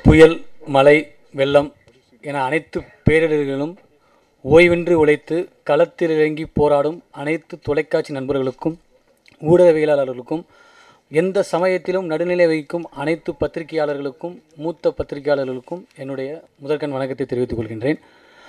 புயல் மழை வெள்ளம் என அனைத்து பேரிடர்களும் ஓய்வின்றி உழைத்து களத்தில் இறங்கி போராடும் அனைத்து தொலைக்காட்சி நண்பர்களுக்கும் ஊடகவியலாளர்களுக்கும் எந்த சமயத்திலும் நடுநிலை வகிக்கும் அனைத்து பத்திரிகையாளர்களுக்கும் மூத்த பத்திரிகையாளர்களுக்கும் என்னுடைய முதற்கண் வணக்கத்தை தெரிவித்துக் கொள்கின்றேன்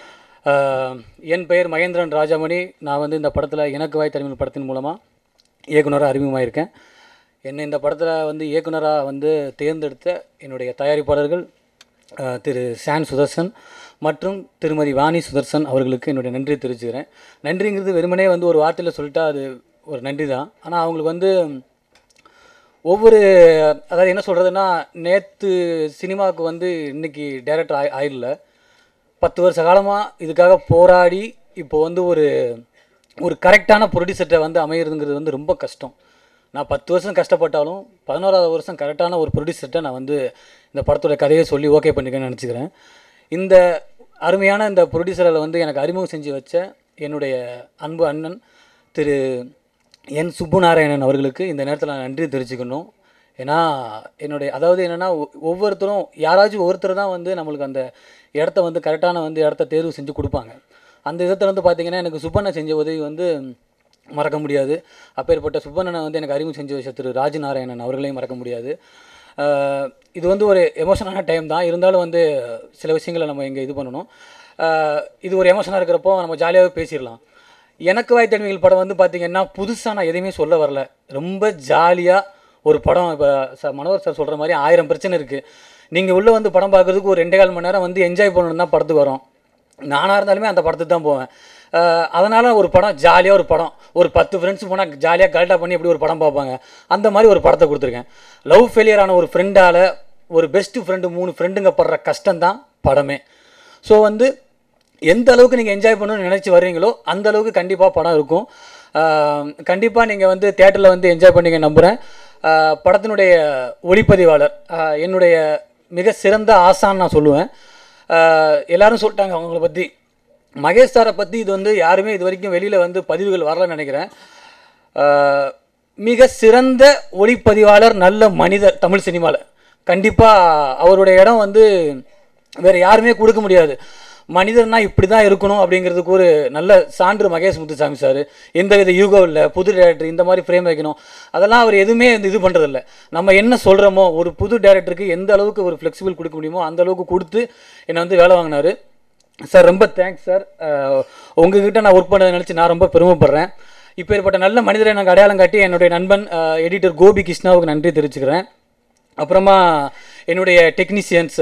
ஆஹ், என் பெயர் மகேந்திரன் ராஜாமணி நான் வந்து இந்த படத்தில் எனக்கு வாய் தனிமல் படத்தின் மூலமாக இயக்குனராக அறிமுகமாயிருக்கேன் என்னை இந்த படத்தில் வந்து இயக்குனராக வந்து தேர்ந்தெடுத்த என்னுடைய தயாரிப்பாளர்கள் ஆஹ், திரு சான் சுதர்சன் மற்றும் திருமதி வாணி சுதர்சன் அவர்களுக்கு என்னுடைய நன்றி தெரிவிச்சுக்கிறேன் நன்றிங்கிறது வெறுமனே வந்து ஒரு வார்த்தையில் சொல்லிட்டா அது ஒரு நன்றி தான் ஆனால் அவங்களுக்கு வந்து ஒவ்வொரு அதாவது என்ன சொல்கிறதுன்னா நேற்று சினிமாவுக்கு வந்து இன்னைக்கு டைரக்டர் ஆய் ஆயிடல பத்து வருஷ காலமாக இதுக்காக போராடி இப்போ வந்து ஒரு ஒரு கரெக்டான ப்ரொடியூசர்கிட்ட வந்து அமையிறதுங்கிறது வந்து ரொம்ப கஷ்டம் நான் பத்து வருஷம் கஷ்டப்பட்டாலும் பதினோராவது வருஷம் கரெக்டான ஒரு ப்ரொடியூசர்கிட்ட நான் வந்து இந்த படத்தோட கதையை சொல்லி ஓகே பண்ணிக்கன்னு நினச்சிக்கிறேன் இந்த அருமையான இந்த ப்ரொடியூசரில் வந்து எனக்கு அறிமுகம் செஞ்சு வச்ச என்னுடைய அன்பு அண்ணன் திரு என் சுப்புநாராயணன் அவர்களுக்கு இந்த நேரத்தில் நான் நன்றி தெரிவிச்சுக்கணும் ஏன்னா என்னுடைய அதாவது என்னென்னா ஒவ்வொருத்தரும் யாராச்சும் ஒருத்தர் தான் வந்து நம்மளுக்கு அந்த இடத்த வந்து கரெக்டான வந்து இடத்த தேர்வு செஞ்சு கொடுப்பாங்க அந்த விதத்தில் வந்து பார்த்திங்கன்னா எனக்கு சுப்பண்ணன் செஞ்ச உதவி வந்து மறக்க முடியாது அப்பேற்பட்ட சுப்பண்ணனை வந்து எனக்கு அறிமுகம் செஞ்சு வச்ச திரு ராஜநாராயணன் அவர்களையும் மறக்க முடியாது ஆஹ் இது வந்து ஒரு எமோஷனான டைம் தான் இருந்தாலும் வந்து சில விஷயங்களை நம்ம இங்கே இது பண்ணணும் ஆஹ் இது ஒரு எமோஷனாக இருக்கிறப்போ நம்ம ஜாலியாகவே பேசிடலாம் எனக்கு வாய் தனிமைகள் படம் வந்து பார்த்தீங்கன்னா புதுசாக நான் எதையுமே சொல்ல வரல ரொம்ப ஜாலியாக ஒரு படம் இப்போ ச மனோகர் சார் சொல்கிற மாதிரி ஆயிரம் பிரச்சனை இருக்குது நீங்கள் உள்ளே வந்து படம் பார்க்குறதுக்கு ஒரு ரெண்டே கால் மணி நேரம் வந்து என்ஜாய் பண்ணணும் தான் படத்துக்கு வரோம் நானாக இருந்தாலுமே அந்த படத்துக்கு தான் போவேன் அதனால் ஒரு படம் ஜாலியாக ஒரு படம் ஒரு பத்து ஃப்ரெண்ட்ஸ் போனால் ஜாலியாக கரெக்டாக பண்ணி எப்படி ஒரு படம் பார்ப்பாங்க அந்த மாதிரி ஒரு படத்தை கொடுத்துருக்கேன் லவ் ஃபெயிலியரான ஒரு ஃப்ரெண்டால் ஒரு பெஸ்ட்டு ஃப்ரெண்டு மூணு ஃப்ரெண்டுங்க படுற கஷ்டம் தான் படமே ஸோ வந்து எந்த அளவுக்கு நீங்கள் என்ஜாய் பண்ணணும்னு நினச்சி வர்றீங்களோ அந்த அளவுக்கு கண்டிப்பாக படம் இருக்கும் கண்டிப்பாக நீங்கள் வந்து தேட்டரில் வந்து என்ஜாய் பண்ணீங்க நம்புகிறேன் ஆஹ் படத்தினுடைய ஒளிப்பதிவாளர் ஆஹ் என்னுடைய மிக சிறந்த ஆசான்னு நான் சொல்லுவேன் ஆஹ் எல்லாரும் சொல்லிட்டாங்க அவங்கள பற்றி மகேஷ் சாரை பற்றி இது வந்து யாருமே இது வரைக்கும் வெளியில் வந்து பதிவுகள் வரலன்னு நினைக்கிறேன் ஆஹ் மிக சிறந்த ஒளிப்பதிவாளர் நல்ல மனிதர் தமிழ் சினிமாவில் கண்டிப்பாக அவருடைய இடம் வந்து வேறு யாருமே கொடுக்க முடியாது மனிதர்னா இப்படி தான் இருக்கணும் அப்படிங்கிறதுக்கு ஒரு நல்ல சான்று மகேஷ் முத்துசாமி சார் எந்த வித யூகோ இல்லை புது டேரக்டர் இந்த மாதிரி ஃப்ரேம் வைக்கணும் அதெல்லாம் அவர் எதுவுமே இந்த இது பண்ணுறதில்ல நம்ம என்ன சொல்கிறோமோ ஒரு புது டேரக்டருக்கு எந்த அளவுக்கு ஒரு ஃப்ளெக்சிபிள் கொடுக்க முடியுமோ அந்த அளவுக்கு கொடுத்து என்னை வந்து வேலை வாங்கினார் சார் ரொம்ப தேங்க்ஸ் சார் உங்ககிட்ட நான் ஒர்க் பண்ணதை நினச்சி நான் ரொம்ப பெருமைப்படுறேன் இப்போ ஏற்பட்ட நல்ல மனிதரை எனக்கு அடையாளம் காட்டி என்னுடைய நண்பன் எடிட்டர் கோபி கிருஷ்ணாவுக்கு நன்றி தெரிவிச்சுக்கிறேன் அப்புறமா என்னுடைய technicians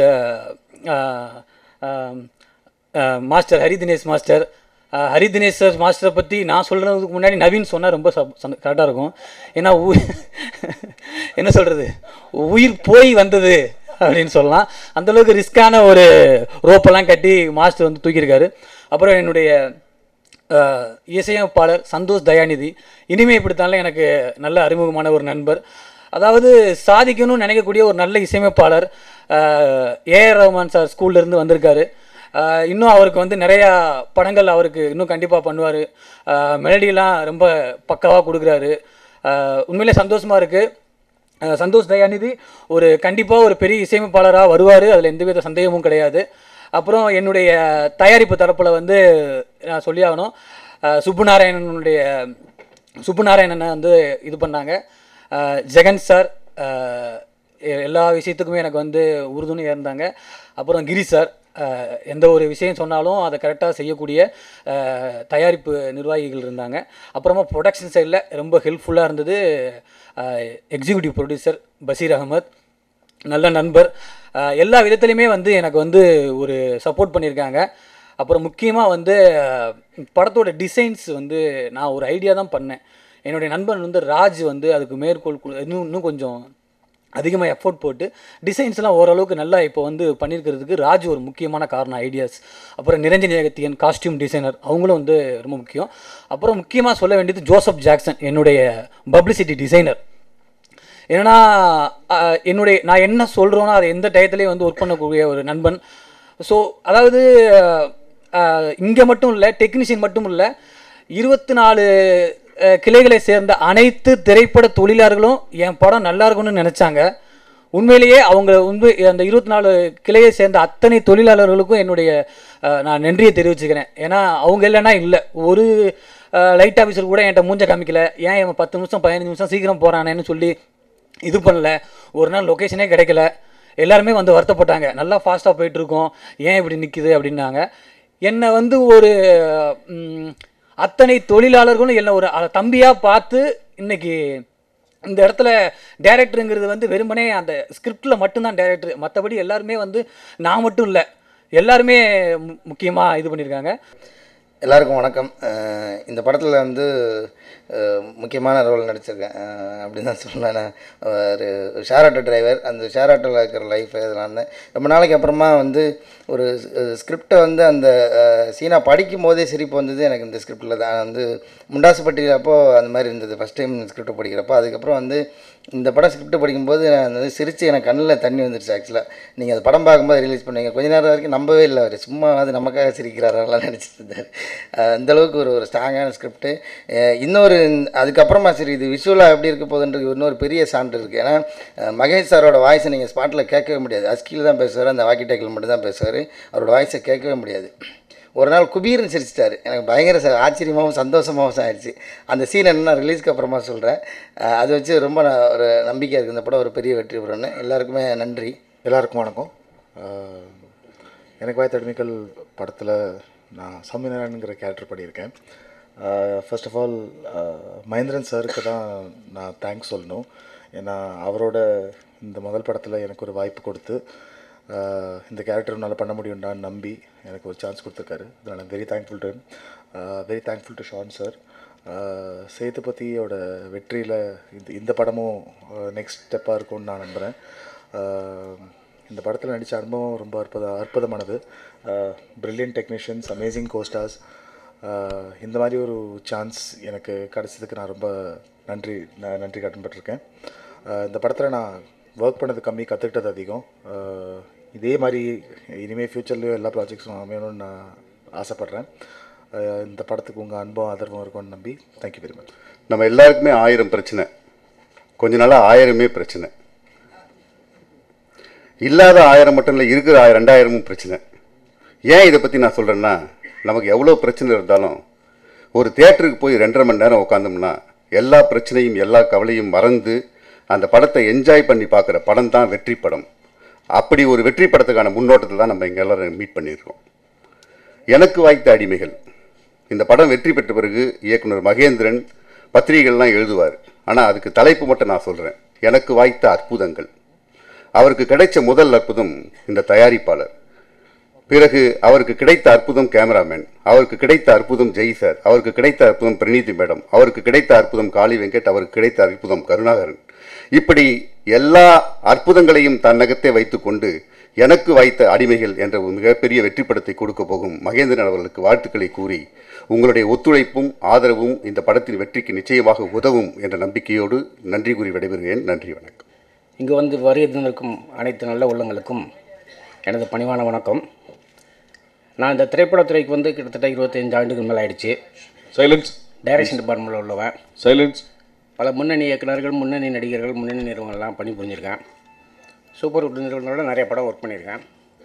master Hari Dinesh master அஹ், ஹரி தினேஷ் சார் மாஸ்டரை பற்றி நான் சொல்கிறதுக்கு முன்னாடி நவீன் சொன்னால் ரொம்ப கரெக்டாக இருக்கும் ஏன்னா உ- என்ன சொல்கிறது உயிர் போய் வந்தது அப்படின்னு சொல்லலாம் அந்தளவுக்கு ரிஸ்க்கான ஒரு ரோப்பெல்லாம் கட்டி மாஸ்டர் வந்து தூக்கியிருக்காரு அப்புறம் என்னுடைய அஹ், இசையமைப்பாளர் சந்தோஷ் தயாநிதி இனிமே இப்படித்தானே எனக்கு நல்ல அறிமுகமான ஒரு நண்பர் அதாவது சாதிக்கணும்னு நினைக்கக்கூடிய ஒரு நல்ல இசையமைப்பாளர் ஏஆர் ரஹ்மான் சார் ஸ்கூல்லேருந்து வந்திருக்காரு அஹ், இன்னும் அவருக்கு வந்து நிறையா படங்கள் அவருக்கு இன்னும் கண்டிப்பாக பண்ணுவார் மெலடியெலாம் ரொம்ப பக்காவாக கொடுக்குறாரு அஹ், உண்மையிலே சந்தோஷமாக இருக்குது அஹ் சந்தோஷ் தயாநிதி ஒரு கண்டிப்பாக ஒரு பெரிய இசையமைப்பாளராக வருவார் அதில் எந்தவித சந்தேகமும் கிடையாது அப்புறம் என்னுடைய தயாரிப்பு தரப்பில் வந்து நான் சொல்லி ஆகணும் அஹ் சுப்புநாராயணனுடைய சுப்புநாராயணனை வந்து இது பண்ணாங்க அஹ் ஜெகன் சார் அஹ் எ- எல்லா விஷயத்துக்குமே எனக்கு வந்து உறுதுணையாக இருந்தாங்க அப்புறம் கிரி சார் அஹ் எந்த ஒரு விஷயம் சொன்னாலும் அதை கரெக்டாக செய்யக்கூடிய அஹ் தயாரிப்பு நிர்வாகிகள் இருந்தாங்க அப்புறமா ப்ரொடக்ஷன் சைடில் ரொம்ப ஹெல்ப்ஃபுல்லாக இருந்தது எக்ஸிக்யூட்டிவ் ப்ரொடியூசர் பஷீர் அகமத் நல்ல நண்பர் அஹ் எல்லா விதத்துலையுமே வந்து எனக்கு வந்து ஒரு சப்போர்ட் பண்ணியிருக்காங்க அப்புறம் முக்கியமாக வந்து அஹ், படத்தோட டிசைன்ஸ் வந்து நான் ஒரு ஐடியா தான் பண்ணேன் என்னுடைய நண்பன் வந்து ராஜ் வந்து அதுக்கு மேற்கோள் கு- இன்னும் இன்னும் கொஞ்சம் அதிகமாக எஃபோர்ட் போட்டு டிசைன்ஸ்லாம் ஓரளவுக்கு நல்லா இப்போ வந்து பண்ணியிருக்கிறதுக்கு ராஜ் ஒரு முக்கியமான காரணம் ஐடியாஸ் அப்புறம் நிரஞ்சன் ஏகத்தியன் காஸ்டியூம் டிசைனர் அவங்களும் வந்து ரொம்ப முக்கியம் அப்புறம் முக்கியமாக சொல்ல வேண்டியது ஜோசப் ஜாக்சன் என்னுடைய பப்ளிசிட்டி டிசைனர் ஏன்னா அஹ், என்னுடைய நான் என்ன சொல்கிறோனோ அதை எந்த டயத்துலேயும் வந்து ஒர்க் பண்ணக்கூடிய ஒரு நண்பன் ஸோ அதாவது இங்கே மட்டும் இல்லை டெக்னீஷியன் மட்டும் இல்லை இருபத்தி நாலு கிளைகளை சேர்ந்த அனைத்து திரைப்பட தொழிலாளர்களும் என் படம் நல்லா இருக்கும்னு நினச்சாங்க உண்மையிலேயே அவங்க உண்மை அந்த இருபத்தி நாலு கிளையை சேர்ந்த அத்தனை தொழிலாளர்களுக்கும் என்னுடைய அஹ், நான் நன்றியை தெரிவிச்சுக்கிறேன் ஏன்னா அவங்க இல்லைன்னா இல்லை ஒரு லைட் ஆஃபீஸர் கூட என்கிட்ட மூஞ்ச காமிக்கல ஏன் இவன் பத்து நிமிஷம் பதினஞ்சு நிமிஷம் சீக்கிரம் போகிறானேன்னு சொல்லி இது பண்ணல ஒரு நாள் லொக்கேஷனே கிடைக்கல எல்லாருமே வந்து வருத்தப்பட்டாங்க நல்லா ஃபாஸ்ட்டாக போயிட்டு இருக்கோம் ஏன் இப்படி நிற்குது அப்படின்னாங்க என்னை வந்து ஒரு ம், அத்தனை தொழிலாளர்களும் என்னை ஒரு அ- தம்பியா பார்த்து இன்னைக்கு இந்த இடத்துல டேரக்டருங்கிறது வந்து வெறுமனே அந்த ஸ்கிரிப்டில் மட்டும்தான் டேரக்டர் மற்றபடி எல்லாருமே வந்து நான் மட்டும் இல்லை எல்லாருமே முக்கியமாக இது பண்ணியிருக்காங்க எல்லாருக்கும் வணக்கம் அஹ் இந்த படத்தில் வந்து அஹ் முக்கியமான ரோல் நடிச்சிருக்கேன் அஹ் அப்படின்னு தான் சொல்லலாம் நான் ஒரு ஷேர் ஆட்டோ டிரைவர் அந்த ஷேர் ஆட்டோவில் இருக்கிற லைஃப் இதெல்லாம் தான் ரொம்ப நாளைக்கு அப்புறமா வந்து ஒரு ஸ்கிரிப்டை வந்து அந்த சீனா படிக்கும் போதே சிரிப்பு வந்தது எனக்கு இந்த ஸ்கிரிப்டில் தான் வந்து முண்டாசுப்பட்டியில் அப்போ அந்த மாதிரி இருந்தது ஃபஸ்ட் டைம் ஸ்கிரிப்ட் படிக்கிறப்போ அதுக்கப்புறம் வந்து இந்த படம் ஸ்கிரிப்ட் படிக்கும்போது நான் வந்து சிரித்து எனக்கு கண்ணில் தண்ணி வந்துருச்சு ஆக்சுவலாக நீங்கள் அந்த படம் பார்க்கும்போது ரிலீஸ் பண்ணீங்க கொஞ்ச நேரம் வரைக்கும் நம்பவே இல்லை அவர் சும்மா அது நமக்காக சிரிக்கிறாரெல்லாம் நினச்சிட்டு இருந்தார் அஹ் அந்த அளவுக்கு ஒரு ஒரு ஸ்ட்ராங்கான ஸ்கிரிப்ட்டு இன்னொரு அதுக்கப்புறமா சரி இது விஷுவலாக எப்படி இருக்க போகுதுன்றது இன்னொரு பெரிய சான்று இருக்குது ஏன்னா அஹ் மகேஷ் சாரோட வாய்ஸை நீங்கள் ஸ்பாட்டில் கேட்கவே முடியாது அஸ்கியில் தான் பேசுவார் அந்த வாக்கி டேக்கில் மட்டும் தான் பேசுவார் அவரோட வாய்ஸை கேட்கவே முடியாது ஒரு நாள் குபீர்னு சிரிச்சிட்டாரு எனக்கு பயங்கர ச ஆச்சரியமாகவும் சந்தோஷமாகவும் ஆயிடுச்சு அந்த சீன் என்ன ரிலீஸ்க்கு அப்புறமா சொல்கிறேன் அதை வச்சு ரொம்ப நான் ஒரு நம்பிக்கை இருக்குது இந்த படம் ஒரு பெரிய வெற்றி பெறணும்னு எல்லாருக்குமே நன்றி எல்லாருக்கும் வணக்கம் ஆஹ் எனக்கு வாய்த்த அடிமைகள் படத்தில் நான் சம்மிநாராயணுங்கிற கேரக்டர் பண்ணியிருக்கேன் ஃபர்ஸ்ட் ஆஃப் ஆல் மகேந்திரன் சாருக்கு தான் நான் தேங்க்ஸ் சொல்லணும் ஏன்னா அவரோட இந்த முதல் படத்தில் எனக்கு ஒரு வாய்ப்பு கொடுத்து ஆஹ் இந்த கேரக்டர் நல்லா பண்ண முடியும்டான்னு நம்பி எனக்கு ஒரு சான்ஸ் கொடுத்துருக்காரு அதனால் very thankful to very thankful to Shan sir சேதுபதியோட வெற்றியில் இந்த இந்த படமும் நெக்ஸ்ட் ஸ்டெப்பாக இருக்கும்னு நான் நம்புகிறேன் இந்த படத்தில் நடித்த அனுபவம் ரொம்ப அற்புத அற்புதமானது பிரில்லியன்ட் டெக்னீஷியன்ஸ் அமேசிங் கோஸ்டார்ஸ் இந்த மாதிரி ஒரு சான்ஸ் எனக்கு கிடைச்சதுக்கு நான் ரொம்ப நன்றி நான் நன்றி கடன்பட்டிருக்கேன் ஆஹ் இந்த படத்தில் நான் ஒர்க் பண்ணது கம்மி கற்றுக்கிட்டது அதிகம் ஆஹ் இதே மாதிரி இனிமேல் ஃப்யூச்சர்லேயும் எல்லா ப்ராஜெக்ட்ஸும் அமையணும்னு நான் ஆசைப்பட்றேன் ஆஹ் இந்த படத்துக்கு உங்கள் அனுபவம் ஆதரவும் இருக்கும்னு நம்பி தேங்க்யூ வெரி மச் நம்ம எல்லாருக்குமே ஆயிரம் பிரச்சனை கொஞ்ச நாளாக ஆயிரமே பிரச்சனை இல்லாத ஆயிரம் மட்டும் இல்லை இருக்கிற ஆயிரம் ரெண்டாயிரமும் பிரச்சனை ஏன் இதை பற்றி நான் சொல்கிறேன்னா நமக்கு எவ்வளோ பிரச்சனை இருந்தாலும் ஒரு தேட்டருக்கு போய் ரெண்டரை மணி நேரம் உட்காந்தோம்னா எல்லா பிரச்சனையும் எல்லா கவலையும் மறந்து அந்த படத்தை என்ஜாய் பண்ணி பார்க்குற படம் தான் வெற்றி படம் அப்படி ஒரு வெற்றி படத்துக்கான முன்னோட்டத்தை தான் நம்ம இங்கே எல்லாரும் மீட் பண்ணியிருக்கோம் எனக்கு வாய்த்த அடிமைகள் இந்த படம் வெற்றி பெற்ற பிறகு இயக்குனர் மகேந்திரன் பத்திரிகைகள்லாம் எழுதுவார் ஆனால் அதுக்கு தலைப்பு மட்டும் நான் சொல்கிறேன் எனக்கு வாய்த்த அற்புதங்கள் அவருக்கு கிடைச்ச முதல் அற்புதம் இந்த தயாரிப்பாளர் பிறகு அவருக்கு கிடைத்த அற்புதம் கேமராமேன் அவருக்கு கிடைத்த அற்புதம் ஜெய் சார் அவருக்கு கிடைத்த அற்புதம் பிரணீதி மேடம் அவருக்கு கிடைத்த அற்புதம் காளி வெங்கட் அவருக்கு கிடைத்த அற்புதம் கருணாகரன் இப்படி எல்லா அற்புதங்களையும் தன்னகத்தே வைத்துக்கொண்டு எனக்கு வாய்த்த அடிமைகள் என்ற ஒரு மிகப்பெரிய வெற்றி படத்தை கொடுக்க போகும் மகேந்திரன் அவர்களுக்கு வாழ்த்துக்களை கூறி உங்களுடைய ஒத்துழைப்பும் ஆதரவும் இந்த படத்தின் வெற்றிக்கு நிச்சயமாக உதவும் என்ற நம்பிக்கையோடு நன்றி கூறி விடைபெறுகிறேன் நன்றி வணக்கம் இங்கு வந்து வருகிறதற்கும் அனைத்து நல்ல உள்ளங்களுக்கும் எனது பணிவான வணக்கம் நான் இந்த திரைப்படத்துறைக்கு வந்து கிட்டத்தட்ட இருபத்தஞ்சு ஆண்டுகள் மேலே ஆயிடுச்சு சைலன்ஸ் டைரக்ஷன் டிபார்ட்மெண்ட்டில் உள்ளவன் சைலன்ஸ் பல முன்னணி இயக்குனர்கள் முன்னணி நடிகர்கள் முன்னணி நிறுவனங்கள்லாம் பணி புரிஞ்சிருக்கேன் சூப்பர் ஹிட் நிறுவனங்களோட நிறைய படம் ஒர்க் பண்ணியிருக்கேன்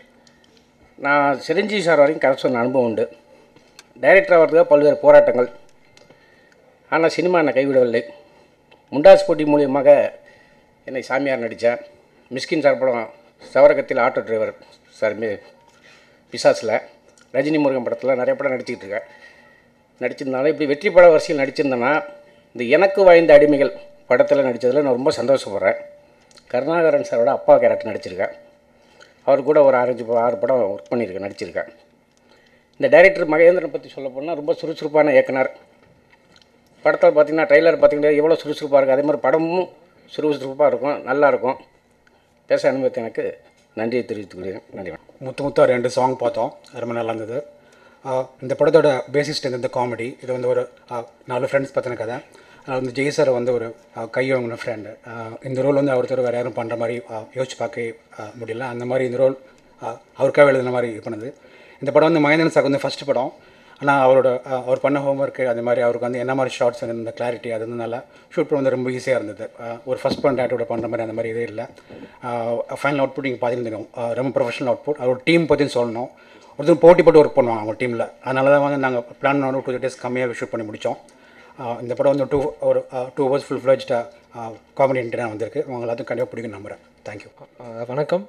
நான் சிரஞ்சீவி சார் வரைக்கும் கதை சொன்ன அனுபவம் உண்டு டைரக்டர் ஆகிறதுக்காக பல்வேறு போராட்டங்கள் ஆனால் சினிமா என்னை கைவிடவில்லை முண்டாஸ் போட்டி மூலியமாக என்னை சாமியார் நடித்தேன் மிஸ்கின் சார் படம் சவரகத்தில் ஆட்டோ டிரைவர் சார் மி பிசாஸில் ரஜினி முருகன் படத்தில் நிறைய படம் நடிச்சிக்கிட்டு இருக்கேன் நடிச்சிருந்தாலும் இப்படி வெற்றி பட வரிசையில் நடிச்சிருந்தேன்னா இந்த எனக்கு வாய்ந்த அடிமைகள் படத்தில் நடித்ததில் நான் ரொம்ப சந்தோஷப்படுறேன் கருணாகரன் சாரோட அப்பா கேரக்டர் நடிச்சிருக்கேன் அவர் கூட ஒரு ஆரஞ்சு ஆறு படம் ஒர்க் பண்ணியிருக்கேன் நடிச்சிருக்கேன் இந்த டைரக்டர் மகேந்திரன் பற்றி சொல்ல போனால் ரொம்ப சுறுசுறுப்பான இயக்குனர் படத்தில் பார்த்தீங்கன்னா ட்ரெய்லர் பார்த்தீங்கன்னா எவ்வளோ சுறுசுறுப்பாக இருக்குது அதே மாதிரி படமும் சுறுசுறுப்பாக இருக்கும் நல்லா இருக்கும் பேச அனுபவத்தை எனக்கு நன்றியை தெரிவித்துக் கொள்கிறேன் நன்றி வணக்கம் முத்து முத்தாக ரெண்டு சாங் பார்த்தோம் ரொம்ப நல்லா இருந்தது ஆஹ் இந்த படத்தோட பேசிஸ் இந்த காமெடி இது வந்து ஒரு ஆஹ் நாலு ஃப்ரெண்ட்ஸ் பற்றின கதை ஆஹ் வந்து ஜெய் சார் வந்து ஒரு ஆஹ் கை வாங்கின ஃப்ரெண்டு இந்த ரோல் வந்து ஒருத்தர் வேறு யாரும் பண்ணுற மாதிரி ஆஹ் யோசிச்சு பார்க்க ஆஹ் முடியல அந்த மாதிரி இந்த ரோல் அவருக்காக எழுதுன மாதிரி இது பண்ணுது இந்த படம் வந்து மகேந்திரன் சார் வந்து ஃபஸ்ட் படம் ஆனால் அவரோட அஹ், அவர் பண்ண ஹோம்ஒர்க்கு அது மாதிரி அவருக்கு வந்து என்ன மாதிரி ஷார்ட்ஸ் இந்த கிளாரிட்டி அது வந்து நல்லா ஷூட் பண்ண வந்து ரொம்ப ஈஸியாக இருந்தது அஹ், ஒரு ஃபஸ்ட் படம் டேட்டோட பண்ணுற மாதிரி அந்த மாதிரி இதே இல்லை ஃபைனல் அவுட்புட் நீங்கள் பார்த்துருந்தோம் ரொம்ப ப்ரொஃபஷனல் அவுட்புட் அவரோட டீம் பற்றியும் சொல்லணும் ஒருத்தர் போட்டி போட்டு ஒர்க் பண்ணுவாங்க அவங்க டீமில் அதனால தான் வந்து நாங்கள் பிளான் பண்ண டூ டேஸ் கம்மியாக ஷூட் பண்ணி முடித்தோம் இந்த படம் வந்து டூ ஒரு டூ ஹவர்ஸ் ஃபுல் ஃப்ளஜ்டாக காமெடி என்டர்னா வந்திருக்கு உங்க எல்லாத்துக்கும் கண்டிப்பாக பிடிக்கும் நம்புகிறேன் தேங்க்யூ ஆஹ் வணக்கம்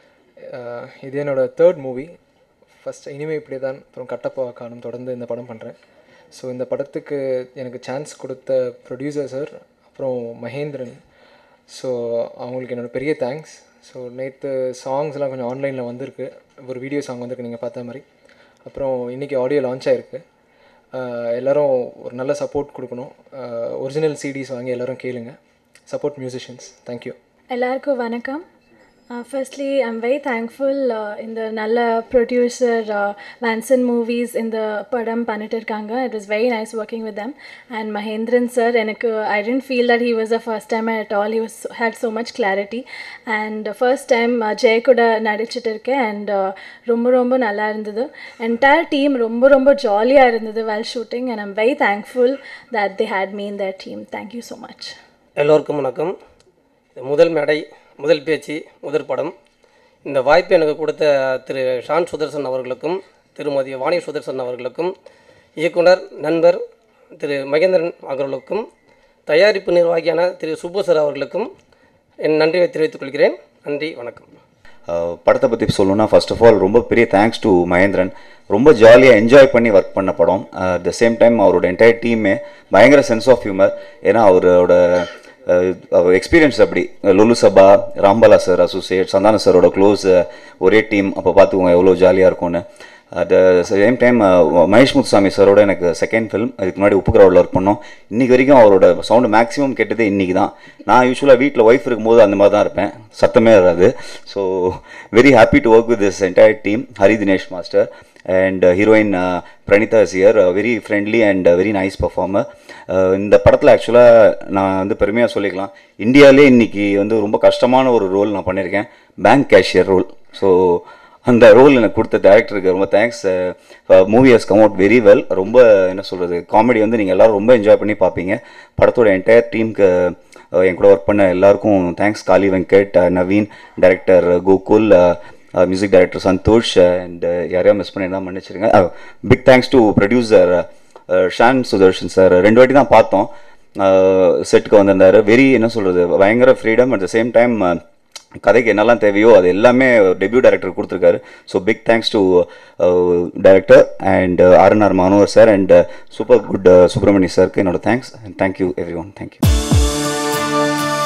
ஆஹ் இது என்னோட தேர்ட் மூவி ஃபஸ்ட் இனிமே இப்படி தான் அப்புறம் கட்டப்பா காணும் தொடர்ந்து இந்த படம் பண்ணுறேன் ஸோ இந்த படத்துக்கு எனக்கு சான்ஸ் கொடுத்த ப்ரொடியூசர் சார் அப்புறம் மகேந்திரன் ஸோ அவங்களுக்கு என்னோட பெரிய தேங்க்ஸ் ஸோ நேற்று சாங்ஸ்லாம் கொஞ்சம் ஆன்லைனில் வந்திருக்கு ஒரு வீடியோ சாங் வந்திருக்கு நீங்கள் பார்த்த மாதிரி அப்புறம் இன்றைக்கி ஆடியோ லான்ச் ஆகிருக்கு எல்லோரும் ஒரு நல்ல சப்போர்ட் கொடுக்கணும் ஒரிஜினல் சிடிஸ் வாங்கி எல்லோரும் கேளுங்க சப்போர்ட் மியூசிஷியன்ஸ் தேங்க்யூ எல்லாருக்கும் வணக்கம் ஃபர்ஸ்ட்லி ஐம் வெரி தேங்க்ஃபுல் இந்த நல்ல ப்ரொடியூசர் வான்சன் மூவிஸ் இந்த படம் பண்ணிட்டு இருக்காங்க it is very nice working with them and Mahendran sir எனக்கு I tend feel that he was a first time at all he was had so much clarity and first time Jaya கூட நடிச்சிட்டு இருக்கேன் and ரொம்ப ரொம்ப நல்லா இருந்தது என்டையர் டீம் ரொம்ப ரொம்ப ஜாலியாக இருந்தது well shooting and I'm very thankful that they had me in their team thank you so much எல்லோருக்கும் வணக்கம் இது முதல் மேடை முதல் பேச்சு முதல் படம் இந்த வாய்ப்பை எனக்கு கொடுத்த திரு ஷான் சுதர்சன் அவர்களுக்கும் திருமதி வாணி சுதர்சன் அவர்களுக்கும் இயக்குனர் நண்பர் திரு மகேந்திரன் அவர்களுக்கும் தயாரிப்பு நிர்வாகியான திரு சுப்பு சார் அவர்களுக்கும் என் நன்றியை தெரிவித்துக் கொள்கிறேன் நன்றி வணக்கம் அஹ் படத்தை பற்றி சொல்லணும்னா ஃபர்ஸ்ட் ஆஃப் ஆல் ரொம்ப பெரிய தேங்க்ஸ் டு மகேந்திரன் ரொம்ப ஜாலியாக என்ஜாய் பண்ணி ஒர்க் பண்ண படம் அட் த சேம் டைம் அவரோட என்டையர் டீமே பயங்கர சென்ஸ் ஆஃப் ஹியூமர் ஏன்னா அவரோட எக்ஸ்பீரியன்ஸ் அப்படி லுலு சபா ராம்பாலா சார் அசோசியேட் சந்தான சாரோட க்ளோஸ் ஒரே டீம் அப்போ பார்த்துக்கோங்க எவ்வளோ ஜாலியாக இருக்கும்னு at same time Mahesh Muthusamy சாரோட எனக்கு செகண்ட் ஃபிலிம் அதுக்கு முன்னாடி உப்பு கிரௌடில் ஒர்க் பண்ணோம் இன்னைக்கு வரைக்கும் அவரோட சவுண்டு மேக்ஸிமம் கேட்டதே இன்றைக்கி தான் நான் யூஸ்வலாக வீட்டில் ஒய்ஃப் இருக்கும்போது அந்த மாதிரி தான் இருப்பேன் சத்தமே வராது so very happy to work with this entire team Hari Dinesh master and heroine Pranitha is year very friendly and very nice performer இந்த படத்தில் ஆக்சுவலாக நான் வந்து பெருமையாக சொல்லிக்கலாம் இந்தியாவிலே இன்னைக்கு வந்து ரொம்ப கஷ்டமான ஒரு ரோல் நான் பண்ணியிருக்கேன் பேங்க் கேஷியர் ரோல் ஸோ அந்த ரோல் எனக்கு கொடுத்த டேரக்டருக்கு ரொம்ப thanks movie has come out very well ரொம்ப என்ன சொல்கிறது காமெடி வந்து நீங்கள் எல்லாரும் ரொம்ப என்ஜாய் பண்ணி பார்ப்பீங்க படத்தோட என்டையர் டீமுக்கு என் கூட ஒர்க் பண்ண எல்லாருக்கும் thanks Kaali Venkat uh, Naveen director Gokul music director Santhosh and யாரையா மிஸ் பண்ணியிருந்தா மன்னிச்சிருங்க big thanks to producer Shan Sudarshan sir ரெண்டு வாட்டி தான் பார்த்தோம் செட்டுக்கு வந்திருந்தார் வெரி என்ன சொல்கிறது பயங்கர freedom at the same time கதைக்கு என்னெல்லாம் தேவையோ அது எல்லாமே டெபியூ டைரக்டர் கொடுத்துருக்காரு so big thanks to director and RNR Manohar sir and super good Subramaniya சாருக்கு என்னோட thanks and thank you everyone thank you